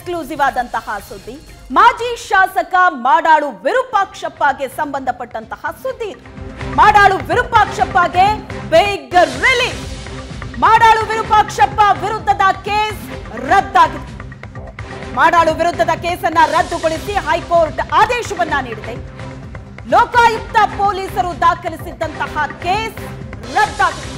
Exclusive ಆದಂತಹ ಸುದ್ದಿ ಮಾಜಿ ಶಾಸಕ ಮಾಡಾಳು ವಿರೂಪಾಕ್ಷಪ್ಪಗೆ ಸಂಬಂಧಪಟ್ಟಂತಹ ಸುದ್ದಿ ಇದು ಮಾಡಾಳು ವಿರೂಪಾಕ್ಷಪ್ಪಗೆ ಬೇಗ ರಿಲೀಫ್ ಮಾಡಾಳು ವಿರೂಪಾಕ್ಷಪ್ಪ ವಿರುದ್ಧದ ಕೇಸ್ ರದ್ದಾಗಿದೆ ಮಾಡಾಳು ವಿರುದ್ಧದ ಕೇಸನ್ನ ರದ್ದುಗೊಳಿಸಿ ಹೈಕೋರ್ಟ್ ಆದೇಶವನ್ನ ನೀಡಿದೆ ಲೋಕಾಯುಕ್ತ ಪೊಲೀಸರು ದಾಖಲಿಸಿದ್ದಂತಹ ಕೇಸ್ ರದ್ದಾಗಿದೆ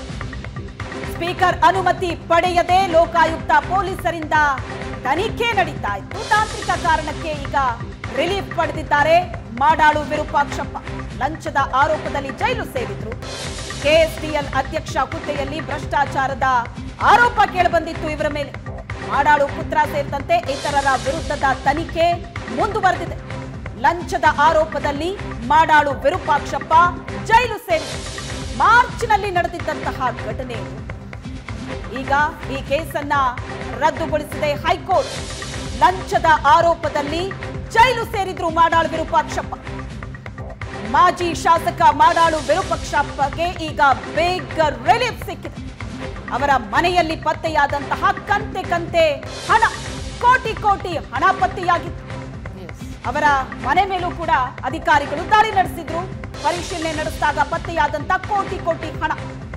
ಸ್ಪೀಕರ್ ಅನುಮತಿ ಪಡೆಯದೆ ಲೋಕಾಯುಕ್ತ ಪೊಲೀಸರಿಂದ ತನಿಖೆ ನಡೀತಾ ಇತ್ತು ತಾಂತ್ರಿಕ ಕಾರಣಕ್ಕೆ ಈಗ ರಿಲೀಫ್ ಪಡೆದಿದ್ದಾರೆ ಮಾಡಾಳು ವಿರೂಪಾಕ್ಷಪ್ಪ ಲಂಚದ ಆರೋಪದಲ್ಲಿ ಜೈಲು ಸೇರಿದ್ರು ಕೆಎಸ್ಟಿಎಲ್ ಅಧ್ಯಕ್ಷ ಹುದ್ದೆಯಲ್ಲಿ ಭ್ರಷ್ಟಾಚಾರದ ಆರೋಪ ಕೇಳಿಬಂದಿತ್ತು ಇವರ ಮೇಲೆ ಮಾಡಾಳು ಪುತ್ರ ಸೇರಿದಂತೆ ಇತರರ ವಿರುದ್ಧದ ತನಿಖೆ ಮುಂದುವರೆದಿದೆ ಲಂಚದ ಆರೋಪದಲ್ಲಿ ಮಾಡಾಳು ವಿರೂಪಾಕ್ಷಪ್ಪ ಜೈಲು ಸೇರಿದೆ ಮಾರ್ಚ್ನಲ್ಲಿ ನಡೆದಿದ್ದಂತಹ ಘಟನೆ ಇದು ಈಗ ಈ ಕೇಸನ್ನ ರದ್ದುಗೊಳಿಸಿದೆ ಹೈಕೋರ್ಟ್ ಲಂಚದ ಆರೋಪದಲ್ಲಿ ಜೈಲು ಸೇರಿದ್ರು ಮಾಡಾಳು ವಿರೂಪಾಕ್ಷಪ್ಪ ಮಾಜಿ ಶಾಸಕ ಮಾಡಾಳು ವಿರೂಪಾಕ್ಷಪ್ಪಗೆ ಈಗ ಬೇಗ ರಿಲೀಫ್ ಸಿಕ್ಕಿದೆ ಅವರ ಮನೆಯಲ್ಲಿ ಪತ್ತೆಯಾದಂತಹ ಕಂತೆ ಕಂತೆ ಹಣ ಕೋಟಿ ಕೋಟಿ ಹಣ ಪತ್ತೆಯಾಗಿತ್ತು ಅವರ ಮನೆ ಮೇಲೂ ಕೂಡ ಅಧಿಕಾರಿಗಳು ದಾಳಿ ನಡೆಸಿದ್ರು ಪರಿಶೀಲನೆ ನಡೆಸಿದಾಗ ಪತ್ತೆಯಾದಂತ ಕೋಟಿ ಕೋಟಿ ಹಣ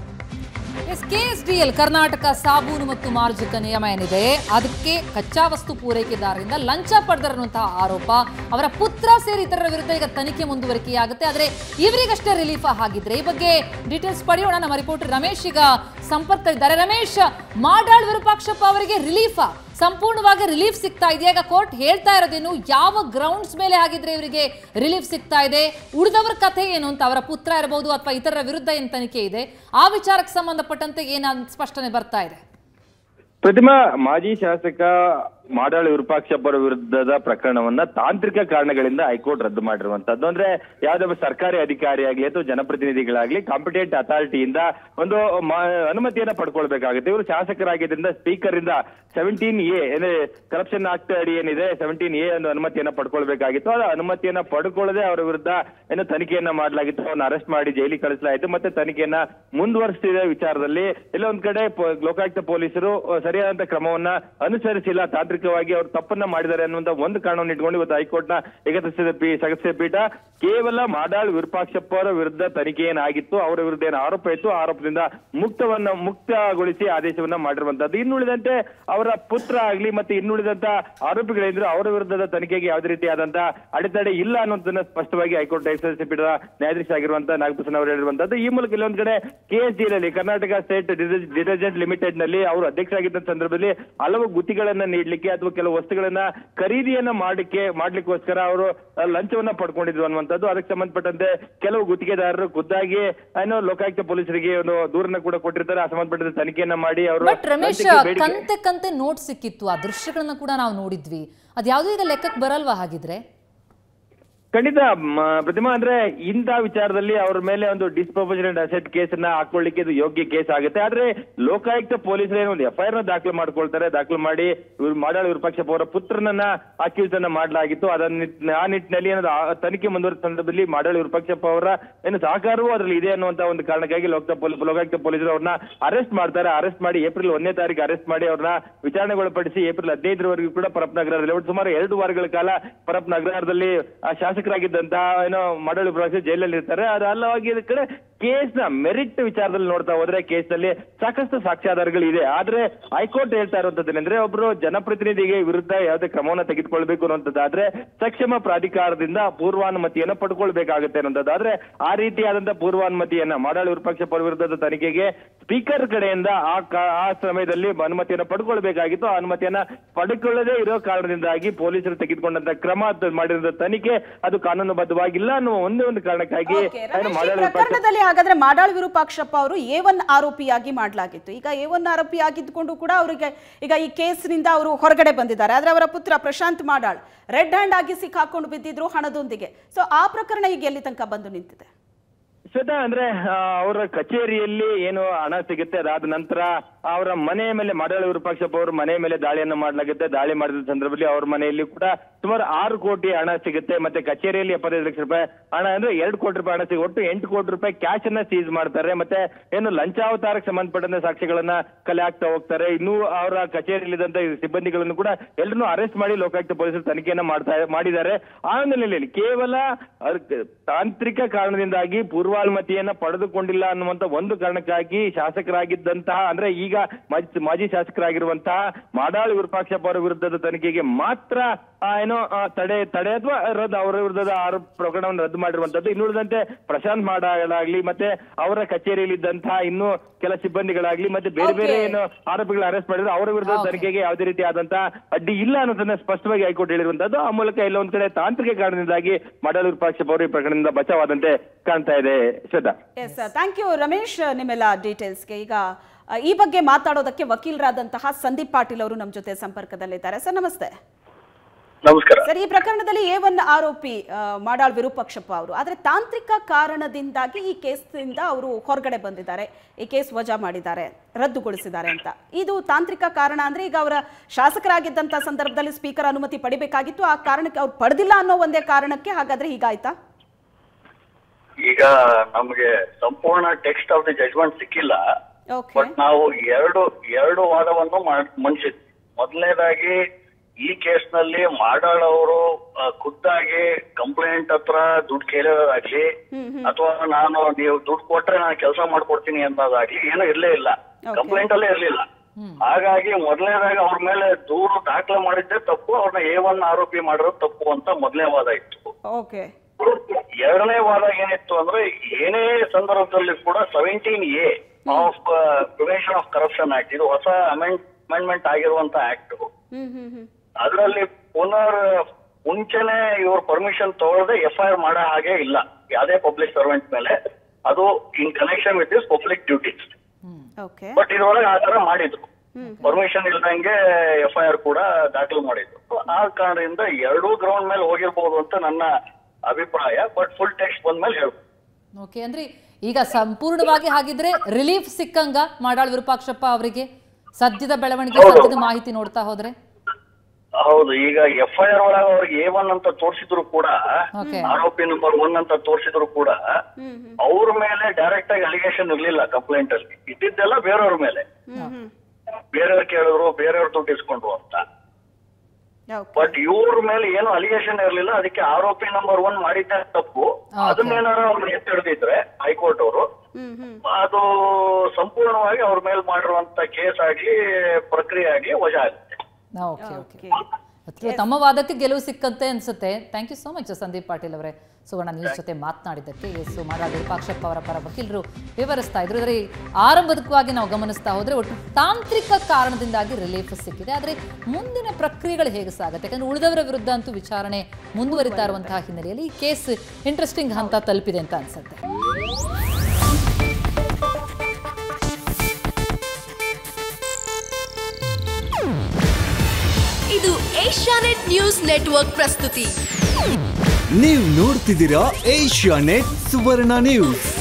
ಎಸ್ ಕೆಎಸ್ಡಿಎಲ್ ಕರ್ನಾಟಕ ಸಾಬೂನು ಮತ್ತು ಮಾರ್ಜಕ ನಿಯಮ ಏನಿದೆ ಅದಕ್ಕೆ ಕಚ್ಚಾ ವಸ್ತು ಪೂರೈಕೆದಾರರಿಂದ ಲಂಚ ಪಡೆದಿರುವಂತಹ ಆರೋಪ ಅವರ ಪುತ್ರ ಸೇರಿ ಇತರರ ವಿರುದ್ಧ ಈಗ ತನಿಖೆ ಮುಂದುವರಿಕೆಯಾಗುತ್ತೆ ಆದ್ರೆ ಇವರಿಗಷ್ಟೇ ರಿಲೀಫ್ ಆಗಿದ್ರೆ ಈ ಬಗ್ಗೆ ಡೀಟೇಲ್ಸ್ ಪಡೆಯೋಣ ನಮ್ಮ ರಿಪೋರ್ಟರ್ ರಮೇಶ್ ಈಗ ಸಂಪರ್ಕ ಇದ್ದಾರೆ ರಮೇಶ್ ಮಾಡಾಳ್ ವಿರೂಪಾಕ್ಷಪ್ಪ ಅವರಿಗೆ ರಿಲೀಫ್ ಸಂಪೂರ್ಣವಾಗಿ ರಿಲೀಫ್ ಸಿಗ್ತಾ ಇದೆಯಾ ಈಗ ಕೋರ್ಟ್ ಹೇಳ್ತಾ ಇರೋದೇನು ಯಾವ ಗ್ರೌಂಡ್ಸ್ ಮೇಲೆ ಆಗಿದ್ರೆ ಇವರಿಗೆ ರಿಲೀಫ್ ಸಿಗ್ತಾ ಇದೆ ಉಳಿದವರ ಕಥೆ ಏನು ಅಂತ ಅವರ ಪುತ್ರ ಇರಬಹುದು ಅಥವಾ ಇತರರ ವಿರುದ್ಧ ಏನು ತನಿಖೆ ಇದೆ ಆ ವಿಚಾರಕ್ಕೆ ಸಂಬಂಧಪಟ್ಟಂತೆ ಏನ ಸ್ಪಷ್ಟನೆ ಬರ್ತಾ ಇದೆ ಪ್ರತಿಮಾ ಮಾಜಿ ಶಾಸಕ ಮಾಡಾಳು ವಿರೂಪಾಕ್ಷಪ್ಪರ ವಿರುದ್ಧದ ಪ್ರಕರಣವನ್ನ ತಾಂತ್ರಿಕ ಕಾರಣಗಳಿಂದ ಹೈಕೋರ್ಟ್ ರದ್ದು ಮಾಡಿರುವಂತದ್ದು ಅಂದ್ರೆ ಯಾವ್ದೇ ಒಬ್ಬ ಸರ್ಕಾರಿ ಅಧಿಕಾರಿ ಆಗ್ಲಿ ಅಥವಾ ಜನಪ್ರತಿನಿಧಿಗಳಾಗ್ಲಿ ಕಾಂಪಿಟೆಂಟ್ ಅಥಾರಿಟಿಯಿಂದ ಒಂದು ಮ- ಅನುಮತಿಯನ್ನ ಪಡ್ಕೊಳ್ಬೇಕಾಗುತ್ತೆ ಇವರು ಶಾಸಕರಾಗಿದ್ದರಿಂದ ಸ್ಪೀಕರ್ ಇಂದ ಸೆವೆಂಟೀನ್ ಎ ಅಂದ್ರೆ ಕರಪ್ಷನ್ ಆಕ್ಟ್ ಅಡಿ ಏನಿದೆ ಸೆವೆಂಟೀನ್ ಎ ಒಂದು ಅನುಮತಿಯನ್ನ ಪಡ್ಕೊಳ್ಬೇಕಾಗಿತ್ತು ಆ ಅನುಮತಿಯನ್ನ ಪಡ್ಕೊಳ್ಳದೆ ಅವರ ವಿರುದ್ಧ ಏನು ತನಿಖೆಯನ್ನ ಮಾಡಲಾಗಿತ್ತು ಅವ್ರನ್ನ ಅರೆಸ್ಟ್ ಮಾಡಿ ಜೈಲಿಗೆ ಕಳಿಸಲಾಯಿತು ಮತ್ತೆ ತನಿಖೆಯನ್ನ ಮುಂದುವರಿಸಿದ ವಿಚಾರದಲ್ಲಿ ಎಲ್ಲ ಒಂದ್ ಕಡೆ ಪ- ಲೋಕಾಯುಕ್ತ ಪೊಲೀಸರು ಅಹ್, ಸರಿಯಾದಂತ ಕ್ರಮವನ್ನ ಅನುಸರಿಸಿಲ್ಲ ತಾಂತ್ರಿಕವಾಗಿ ಅವರು ತಪ್ಪನ್ನ ಮಾಡಿದ್ದಾರೆ ಅನ್ನುವಂತ ಒಂದು ಕಾರಣವನ್ನು ಇಟ್ಕೊಂಡು ಇವತ್ತು ಹೈಕೋರ್ಟ್ ನ ಏಕಸದಸ್ಯ ಪೀ ಸದಸ್ಯ ಪೀಠ ಕೇವಲ ಮಾಡಾಳ್ ವಿರೂಪಾಕ್ಷಪ್ಪ ಅವರ ವಿರುದ್ಧ ತನಿಖೆ ಏನಾಗಿತ್ತು ಅವರ ವಿರುದ್ಧ ಏನು ಆರೋಪ ಇತ್ತು ಆ ಆರೋಪದಿಂದ ಮುಕ್ತವನ್ನ ಮುಕ್ತಗೊಳಿಸಿ ಆದೇಶವನ್ನ ಮಾಡಿರುವಂತದ್ದು ಇನ್ನುಳಿದಂತೆ ಅವರ ಪುತ್ರ ಆಗ್ಲಿ ಮತ್ತೆ ಇನ್ನುಳಿದಂತ ಆರೋಪಿಗಳಿದ್ರು ಅವರ ವಿರುದ್ಧದ ತನಿಖೆಗೆ ಯಾವುದೇ ರೀತಿಯಾದಂತ ಅಡೆತಡೆ ಇಲ್ಲ ಅನ್ನೋದನ್ನ ಸ್ಪಷ್ಟವಾಗಿ ಹೈಕೋರ್ಟ್ ಏಕಸದಸ್ಯ ಪೀಠದ ನ್ಯಾಯಾಧೀಶ ಆಗಿರುವಂತಹ ನಾಗಭೂಷಣ್ ಅವರು ಹೇಳಿರುವಂತದ್ದು ಈ ಮೂಲಕ ಇಲ್ಲೊಂದ್ ಕಡೆ ಕೆಎಸ್ಡಿಯಲ್ಲಿ ಕರ್ನಾಟಕ ಸ್ಟೇಟ್ ಡಿಟರ್ಜೆಂಟ್ ಲಿಮಿಟೆಡ್ ನಲ್ಲಿ ಅವರು ಅಧ್ಯಕ್ಷರಾಗಿದ್ದ ಸಂದರ್ಭದಲ್ಲಿ ಹಲವು ಗುತ್ತಿಗಳನ್ನ ನೀಡ್ಲಿಕ್ಕೆ ಅಥವಾ ಕೆಲವು ವಸ್ತುಗಳನ್ನ ಖರೀದಿಯನ್ನ ಮಾಡ್ಲಿಕ್ಕೆ ಮಾಡ್ಲಿಕ್ಕೋಸ್ಕರ ಅವರು ಅಹ್, ಲಂಚವನ್ನ ಪಡ್ಕೊಂಡಿದ್ರು ಅನ್ನುವಂಥದ್ದು ಅದಕ್ಕೆ ಸಂಬಂಧಪಟ್ಟಂತೆ ಕೆಲವು ಗುತ್ತಿಗೆದಾರರು ಖುದ್ದಾಗಿ ಏನೋ ಲೋಕಾಯುಕ್ತ ಪೊಲೀಸರಿಗೆ ಒಂದು ದೂರನ್ನ ಕೂಡ ಕೊಟ್ಟಿರ್ತಾರೆ ಆ ಸಂಬಂಧಪಟ್ಟಂತೆ ತನಿಖೆಯನ್ನ ಮಾಡಿ ಅವರು ಬಟ್ ರಮೇಶ್ ಲಂಚಕ್ಕೆ ಬೇಡಿಕೆ- ಕಂತೆ ಕಂತೆ ನೋಟ್ ಸಿಕ್ಕಿತ್ತು ಆ ದೃಶ್ಯಗಳನ್ನ ಕೂಡ ನಾವು ನೋಡಿದ್ವಿ ಅದ್ಯಾವುದೂ ಈಗ ಲೆಕ್ಕಕ್ಕೆ ಬರಲ್ವಾ ಹಾಗಿದ್ರೆ ಖಂಡಿತ ಮ, ಪ್ರತಿಮಾ ಅಂದ್ರೆ ಇಂಥ ವಿಚಾರದಲ್ಲಿ ಅವ್ರ ಮೇಲೆ ಒಂದು ಡಿಸ್ಪ್ರೊಪೋರ್ಷನೇಟ್ ಅಸೆಟ್ ಕೇಸನ್ನ ಹಾಕೊಳ್ಳಿಕ್ಕೆ ಇದು ಯೋಗ್ಯ ಕೇಸ್ ಆಗುತ್ತೆ ಆದ್ರೆ ಲೋಕಾಯುಕ್ತ ಪೊಲೀಸರು ಏನೋ ಒಂದು ಎಫ್ಐಆರ್ ನ ದಾಖಲು ಮಾಡ್ಕೊಳ್ತಾರೆ ದಾಖಲು ಮಾಡಿ ಇವ್ರು ಮಾಡಾಳ ವಿರೂಪಾಕ್ಷಪ್ಪ ಅವರ ಪುತ್ರನನ್ನ ಅಕ್ಯೂಸ್ ಅನ್ನ ಮಾಡಲಾಗಿತ್ತು ಅದನ್ನ ನಿಟ್- ಆ ನಿಟ್ಟಿನಲ್ಲಿ ಏನದು ಆ ತನಿಖೆ ಮುಂದುವರೆದ ಸಂದರ್ಭದಲ್ಲಿ ಮಾಡಾಳ ವಿರೂಪಾಕ್ಷಪ್ಪ ಅವರ ಏನು ಸಹಕಾರವೂ ಅದರಲ್ಲಿ ಇದೆ ಅನ್ನುವಂತ ಒಂದು ಕಾರಣಕ್ಕಾಗಿ ಲೋಕ ಲೋಕಾಯುಕ್ತ ಪೊಲೀಸರು ಅವ್ರನ್ನ ಅರೆಸ್ಟ್ ಮಾಡ್ತಾರೆ ಅರೆಸ್ಟ್ ಮಾಡಿ ಏಪ್ರಿಲ್ ಒಂದನೇ ತಾರೀಕು ಅರೆಸ್ಟ್ ಮಾಡಿ ಅವ್ರನ್ನ ವಿಚಾರಣೆಗೊಳಪಡಿಸಿ ಏಪ್ರಿಲ್ ಹದಿನೈದರವರೆಗೂ ಕೂಡ ಪರಪ್ ನಗರದಲ್ಲಿ ಒಟ್ಟು ಸುಮಾರು ಎರಡು ವಾರಗಳ ಕಾಲ ಪರಪ್ ನಗರದಲ್ಲಿ ಆ ಶಾಸಕರಾಗಿದ್ದಂತ ಏನೋ ಮಾಡಳು ಪ್ರವಾಸಿ ಜೈಲಲ್ಲಿ ಇರ್ತಾರೆ ಅದು ಅಲ್ಲವಾಗಿ ಇದ್ ಕಡೆ ಕೇಸ್ ನ ಮೆರಿಟ್ ವಿಚಾರದಲ್ಲಿ ನೋಡ್ತಾ ಹೋದ್ರೆ ಕೇಸ್ ನಲ್ಲಿ ಸಾಕಷ್ಟು ಸಾಕ್ಷ್ಯಾಧಾರಗಳು ಇದೆ ಆದ್ರೆ ಹೈಕೋರ್ಟ್ ಹೇಳ್ತಾ ಇರುವಂತದ್ದೇನೆಂದ್ರೆ ಒಬ್ರು ಜನಪ್ರತಿನಿಧಿಗೆ ವಿರುದ್ಧ ಯಾವುದೇ ಕ್ರಮವನ್ನ ತೆಗೆದುಕೊಳ್ಬೇಕು ಅನ್ನುವಂಥದ್ದಾದ್ರೆ ಸಕ್ಷಮ ಪ್ರಾಧಿಕಾರದಿಂದ ಪೂರ್ವಾನುಮತಿಯನ್ನ ಪಡ್ಕೊಳ್ಬೇಕಾಗುತ್ತೆ ಅನ್ನೋಂಥದ್ದು ಆದ್ರೆ ಆ ರೀತಿಯಾದಂತ ಪೂರ್ವಾನುಮತಿಯನ್ನ ಮಾಡಾಳು ವಿರೂಪಾಕ್ಷಪ್ಪ ಅವರ ವಿರುದ್ಧದ ತನಿಖೆಗೆ ಸ್ಪೀಕರ್ ಕಡೆಯಿಂದ ಆ ಕಾ- ಆ ಸಮಯದಲ್ಲಿ ಅನುಮತಿಯನ್ನ ಪಡ್ಕೊಳ್ಬೇಕಾಗಿತ್ತು ಆ ಅನುಮತಿಯನ್ನ ಪಡ್ಕೊಳ್ಳದೇ ಇರೋ ಕಾರಣದಿಂದಾಗಿ ಪೊಲೀಸರು ತೆಗೆದುಕೊಂಡಂತ ಕ್ರಮ ಅದು ಮಾಡಿರೋ ತನಿಖೆ ಅದು ಕಾನೂನುಬದ್ಧವಾಗಿಲ್ಲ ಅನ್ನುವ ಒಂದೇ ಒಂದು ಕಾರಣಕ್ಕಾಗಿ ಓಕೆ, ಏನು ರಮೇಶ್, ಈ ಮಾಡಾಳು ವಿರೂಪಾಕ್ಷಪ್ಪ ಪ್ರಕರಣದಲ್ಲಿ ಹಾಗಾದ್ರೆ ಮಾಡಾಳ್ ವಿರೂಪಾಕ್ಷಪ್ಪ ಅವರು ಎ ಒನ್ ಆರೋಪಿಯಾಗಿ ಮಾಡಲಾಗಿತ್ತು ಈಗ ಎ ಒನ್ ಆರೋಪಿ ಆಗಿದ್ದುಕೊಂಡು ಕೂಡ ಅವರಿಗೆ ಈಗ ಈ ಕೇಸ್ನಿಂದ ಅವರು ಹೊರಗಡೆ ಬಂದಿದ್ದಾರೆ ಆದ್ರೆ ಅವರ ಪುತ್ರ ಪ್ರಶಾಂತ್ ಮಾಡಾಳ್ ರೆಡ್ ಹ್ಯಾಂಡ್ ಆಗಿ ಸಿಕ್ಕಾಕೊಂಡು ಬಿದ್ದಿದ್ರು ಹಣದೊಂದಿಗೆ ಸೊ ಆ ಪ್ರಕರಣ ಈಗ ಎಲ್ಲಿ ತನಕ ಬಂದು ನಿಂತಿದೆ ಶ್ವೇತಾ ಅಂದ್ರೆ ಆ, ಅವರ ಕಚೇರಿಯಲ್ಲಿ ಏನು ಹಣ ಸಿಗುತ್ತೆ ಅದಾದ ನಂತರ ಅವರ ಮನೆ ಮೇಲೆ ಮಾಡಾಳು ವಿರೂಪಾಕ್ಷಪ್ಪ ಅವರ ಮನೆ ಮೇಲೆ ದಾಳಿಯನ್ನು ಮಾಡಲಾಗುತ್ತೆ ದಾಳಿ ಮಾಡಿದ ಸಂದರ್ಭದಲ್ಲಿ ಅವ್ರ ಮನೆಯಲ್ಲಿ ಕೂಡ ಸುಮಾರು ಆರು ಕೋಟಿ ಹಣ ಸಿಗುತ್ತೆ ಮತ್ತೆ ಕಚೇರಿಯಲ್ಲಿ ಎಪ್ಪತ್ತೈದು ಲಕ್ಷ ರೂಪಾಯಿ ಹಣ ಅಂದ್ರೆ ಎರಡು ಕೋಟಿ ರೂಪಾಯಿ ಹಣ ಸಿಗುತ್ತೆ ಒಟ್ಟು ಎಂಟು ಕೋಟಿ ರೂಪಾಯಿ ಕ್ಯಾಶ್ ಅನ್ನ ಸೀಸ್ ಮಾಡ್ತಾರೆ ಮತ್ತೆ ಏನು ಲಂಚಾವತಾರಕ್ಕೆ ಸಂಬಂಧಪಟ್ಟಂತೆ ಸಾಕ್ಷಿಗಳನ್ನ ಕಲೆ ಹಾಕ್ತಾ ಹೋಗ್ತಾರೆ ಇನ್ನು ಅವರ ಕಚೇರಿಯಲ್ಲಿದ್ದಂತ ಸಿಬ್ಬಂದಿಗಳನ್ನು ಕೂಡ ಎಲ್ಲರನ್ನೂ ಅರೆಸ್ಟ್ ಮಾಡಿ ಲೋಕಾಯುಕ್ತ ಪೊಲೀಸರು ತನಿಖೆಯನ್ನ ಮಾಡ್ತಾ ಮಾಡಿದ್ದಾರೆ ಆ ಹಿನ್ನೆಲೆಯಲ್ಲಿ ಕೇವಲ ಅದ್- ತಾಂತ್ರಿಕ ಕಾರಣದಿಂದಾಗಿ ಪೂರ್ವಾನುಮತಿಯನ್ನ ಪಡೆದುಕೊಂಡಿಲ್ಲ ಅನ್ನುವಂತ ಒಂದು ಕಾರಣಕ್ಕಾಗಿ ಶಾಸಕರಾಗಿದ್ದಂತಹ ಅಂದ್ರೆ ಈಗ ಮಾಜಿ ಮಾಜಿ ಶಾಸಕರಾಗಿರುವಂತಹ ಮಾಡಾಳು ವಿರೂಪಾಕ್ಷಪ್ಪ ಅವರ ವಿರುದ್ಧದ ತನಿಖೆಗೆ ಮಾತ್ರ ಆ, ಏನೋ ಆ, ತಡೆ ತಡೆ ಅಥವಾ ರದ್ದು ಅವರ ವಿರುದ್ಧದ ಆರೋಪ ಪ್ರಕರಣವನ್ನು ರದ್ದು ಮಾಡಿರುವಂತದ್ದು ಇನ್ನುಳಿದಂತೆ ಪ್ರಶಾಂತ್ ಮಾಡಾಳಾಗ್ಲಿ ಮತ್ತೆ ಅವರ ಕಚೇರಿಯಲ್ಲಿದ್ದಂತಹ ಇನ್ನು ಕೆಲ ಸಿಬ್ಬಂದಿಗಳಾಗ್ಲಿ ಮತ್ತೆ ಬೇರೆ ಬೇರೆ Okay. ಏನು ಆರೋಪಿಗಳ ಅರೆಸ್ಟ್ ಮಾಡಿದ್ರು ಅವರ ವಿರುದ್ಧ ತನಿಖೆಗೆ ಯಾವುದೇ ರೀತಿಯಾದಂತಹ ಅಡ್ಡಿ ಇಲ್ಲ ಅನ್ನೋದನ್ನ ಸ್ಪಷ್ಟವಾಗಿ ಹೈಕೋರ್ಟ್ ಹೇಳಿರುವಂತದ್ದು ಆ ಮೂಲಕ ಎಲ್ಲ ಒಂದ್ ಕಡೆ ತಾಂತ್ರಿಕ ಕಾರಣದಿಂದಾಗಿ ಮಾಡಾಳು ವಿರೂಪಾಕ್ಷಪ್ಪ ಅವರು ಈ ಪ್ರಕರಣದಿಂದ ಬಚಾವಾದಂತೆ ಕಾಣ್ತಾ ಇದೆ Shweta yes thank you Ramesh ನಿಮ್ಮೆಲ್ಲ ಡೀಟೇಲ್ಸ್ಗೆ ಈಗ ಆ, ಈ ಬಗ್ಗೆ ಮಾತಾಡೋದಕ್ಕೆ ವಕೀಲರಾದಂತಹ ಸಂದೀಪ್ ಪಾಟೀಲ್ ಅವರು ನಮ್ಮ ಜೊತೆ ಸಂಪರ್ಕದಲ್ಲಿದ್ದಾರೆ ಸರ್ ನಮಸ್ತೆ ನಮಸ್ಕಾರ ಸರ್ ಈ ಪ್ರಕರಣದಲ್ಲಿ ಎ ಒನ್ ಆರೋಪಿ ಆ, ಮಾಡಾಳ್ ವಿರೂಪಾಕ್ಷಪ್ಪ ಅವರು ಆದರೆ ತಾಂತ್ರಿಕ ಕಾರಣದಿಂದಾಗಿ ಈ ಕೇಸ್ನಿಂದ ಅವರು ಹೊರಗಡೆ ಬಂದಿದ್ದಾರೆ ಈ ಕೇಸ್ ವಜಾ ಮಾಡಿದ್ದಾರೆ ರದ್ದುಗೊಳಿಸಿದ್ದಾರೆ ಅಂತ ಇದು ತಾಂತ್ರಿಕ ಕಾರಣ ಅಂದ್ರೆ ಈಗ ಅವರ ಶಾಸಕರಾಗಿದ್ದಂತ ಸಂದರ್ಭದಲ್ಲಿ ಸ್ಪೀಕರ್ ಅನುಮತಿ ಪಡಿಬೇಕಾಗಿತ್ತು ಆ ಕಾರಣಕ್ಕೆ ಅವ್ರು ಪಡೆದಿಲ್ಲ ಅನ್ನೋ ಒಂದೇ ಕಾರಣಕ್ಕೆ ಹಾಗಾದ್ರೆ ಹೀಗಾಯ್ತಾ ಈಗ ನಮಗೆ ಸಂಪೂರ್ಣ ಟೆಕ್ಸ್ಟ್ ಆಫ್ ದಿ ಜಜ್ಮೆಂಟ್ ಸಿಕ್ಕಿಲ್ಲ ಓಕೆ ಬಟ್ ನಾವು ಎರಡು ಎರಡು ವಾದವನ್ನು ಮಾಡ್- ಮಂಡಿಸಿದ್ವಿ ಮೊದಲನೇದಾಗಿ ಈ ಕೇಸ್ನಲ್ಲಿ ಮಾಡಾಳ್ ಅವರು ಆ, ಖುದ್ದಾಗಿ ಕಂಪ್ಲೇಂಟ್ ಹತ್ರ ದುಡ್ಡು ಕೇಳೋದಾಗ್ಲಿ ಅಥವಾ ನಾನು ನೀವು ದುಡ್ಡು ಕೊಟ್ರೆ ನಾನು ಕೆಲಸ ಮಾಡ್ಕೊಡ್ತೀನಿ ಅನ್ನೋದಾಗ್ಲಿ ಏನೂ ಇರ್ಲೇ ಇಲ್ಲ Okay. ಕಂಪ್ಲೇಂಟ್ ಅಲ್ಲೇ ಇರ್ಲಿಲ್ಲ ಹಾಗಾಗಿ ಮೊದಲನೇದಾಗಿ ಅವ್ರ ಮೇಲೆ ದೂರು ದಾಖಲೆ ಮಾಡಿದ್ದೆ ತಪ್ಪು ಅವ್ರನ್ನ ಎ ಒನ್ ಆರೋಪಿ ಮಾಡಿರೋದು ತಪ್ಪು ಅಂತ ಮೊದಲನೇ ವಾದ ಇತ್ತು ಓಕೆ ಎರಡನೇ ವಾದ ಏನಿತ್ತು ಅಂದ್ರೆ ಏನೇ ಸಂದರ್ಭದಲ್ಲಿ ಕೂಡ seventeen A of prevention of corruption act ಇದು ಹೊಸ ಅಮೆಂಡ್ಮೆಂಟ್ ಆಗಿರುವಂತ ಆಕ್ಟ್ ಹ್ಮ್ ಹ್ಮ್ ಹ್ಮ್ ಅದರಲ್ಲಿ ಪುನರ್ ಮುಂಚೆನೆ ಇವ್ರ ಪರ್ಮಿಷನ್ ತಗೊಳ್ಳದೆ ಎಫ್ ಐ ಆರ್ ಮಾಡೋ ಹಾಗೆ ಇಲ್ಲ ಯಾವುದೇ ಪಬ್ಲಿಕ್ ಸರ್ವೆಂಟ್ ಮೇಲೆ ಅದು in connection with this public duties okay but ಇದ್ರೊಳಗೆ ಆ ತರ ಮಾಡಿದ್ರು ಪರ್ಮಿಷನ್ ಇಲ್ದಂಗೆ ಎಫ್ ಐ ಆರ್ ಕೂಡ ದಾಖಲು ಮಾಡಿದ್ರು So, ಆ ಕಾರಣದಿಂದ ಎರಡೂ ಗ್ರೌಂಡ್ ಮೇಲೆ ಹೋಗಿರ್ಬೋದು ಅಂತ ನನ್ನ ಅಭಿಪ್ರಾಯ ಬಟ್ ಫುಲ್ ಟೆಕ್ಸ್ಟ್ ಬಂದ್ಮೇಲೆ ಹೇಳ್ಬೋದು ಓಕೆ ಅಂದ್ರೆ ಈಗ ಸಂಪೂರ್ಣವಾಗಿ ಹಾಗಿದ್ರೆ ರಿಲೀಫ್ ಸಿಕ್ಕಂಗ ಮಾಡಾಳ್ ವಿರೂಪಾಕ್ಷಪ್ಪ ಅವರಿಗೆ ಸದ್ಯದ ಬೆಳವಣಿಗೆ ಹೌದು. ಸದ್ಯದ ಮಾಹಿತಿ ನೋಡ್ತಾ ಹೋದ್ರೆ ಹೌದು ಈಗ ಎಫ್ ಐ ಆರ್ ಒಳಗೆ ಅವ್ರಿಗೆ ಎ ಒನ್ ಅಂತ ತೋರಿಸಿದ್ರು ಕೂಡ ಓಕೆ ಆರೋಪಿ ನಂಬರ್ ಒನ್ ಅಂತ ತೋರಿಸಿದ್ರು ಕೂಡ ಹ್ಮ್ ಹ್ಮ್ ಅವ್ರ ಮೇಲೆ ಡೈರೆಕ್ಟ್ ಆಗಿ ಅಲಿಗೇಷನ್ ಇರ್ಲಿಲ್ಲ ಕಂಪ್ಲೇಂಟ್ ಅಲ್ಲಿ ಇದ್ದಿದ್ದೆಲ್ಲ ಬೇರೆಯವ್ರ ಮೇಲೆ ಹ್ಮ್ ಹ್ಮ್ ಬೇರೆಯವ್ರು ಕೇಳಿದ್ರು ಬೇರೆಯವ್ರು ದುಡ್ಡು ಇಸ್ಕೊಂಡ್ರು ಅಂತ ಓಕೆ ಬಟ್ ಇವ್ರ ಮೇಲೆ ಏನು ಅಲಿಗೇಷನ್ ಇರ್ಲಿಲ್ಲ ಅದಕ್ಕೆ ಆರೋಪಿ ನಂಬರ್ ಒನ್ ಮಾಡಿದ್ದ ತಪ್ಪು ಅದನ್ನೇನಾರ ಅವ್ರು ಎತ್ತಿಡ್ದಿದ್ರೆ ಹೈಕೋರ್ಟ್ ಅವರು ಹ್ಮ್ ಹ್ಮ್ ಅದು ಸಂಪೂರ್ಣವಾಗಿ ಅವ್ರ ಮೇಲೆ ಮಾಡಿರುವಂತ ಕೇಸ್ ಆಗ್ಲಿ ಪ್ರಕ್ರಿಯೆ ಆಗ್ಲಿ ವಜಾ ಆಗುತ್ತೆ ಓಕೆ ಓಕೆ ಓಕೆ ತಮ್ಮ ವಾದಕ್ಕೆ ಗೆಲುವು ಸಿಕ್ಕಂತೆ ಅನ್ಸುತ್ತೆ thank you so much Sandeep Patil ಅವರೇ ಸುವರ್ಣ ನ್ಯೂಸ್ ಜೊತೆ ಮಾತನಾಡಿದ್ದಕ್ಕೆ ಎಸ್ ಮಾಡಾಳ್ ವಿರೂಪಾಕ್ಷಪ್ಪ ಅವರ ಪರ ವಕೀಲರು ವಿವರಿಸ್ತಾ ಇದ್ರು ಇದರ ಆರಂಭದವಾಗಿ ನಾವು ಗಮನಿಸ್ತಾ ಹೋದ್ರೆ ಒಟ್ಟು ತಾಂತ್ರಿಕ ಕಾರಣದಿಂದಾಗಿ ರಿಲೀಫ್ ಸಿಕ್ಕಿದೆ ಆದರೆ ಮುಂದಿನ ಪ್ರಕ್ರಿಯೆಗಳು ಹೇಗೆ ಸಾಗುತ್ತೆ ಯಾಕಂದ್ರೆ ಉಳಿದವರ ವಿರುದ್ಧ ಅಂತೂ ವಿಚಾರಣೆ ಮುಂದುವರಿತಾ ಇರುವಂತಹ ಹಿನ್ನೆಲೆಯಲ್ಲಿ ಈ ಕೇಸ್ ಇಂಟ್ರೆಸ್ಟಿಂಗ್ ಹಂತ ತಲುಪಿದೆ ಅಂತ ಅನ್ಸುತ್ತೆ ಇದು ಏಷ್ಯಾನೆಟ್ ನ್ಯೂಸ್ ನೆಟ್ವರ್ಕ್ ಪ್ರಸ್ತುತಿ ನೀವು ನೋಡ್ತಿದ್ದೀರಾ ಏಷ್ಯಾ ನೆಟ್ ಸುವರ್ಣ ನ್ಯೂಸ್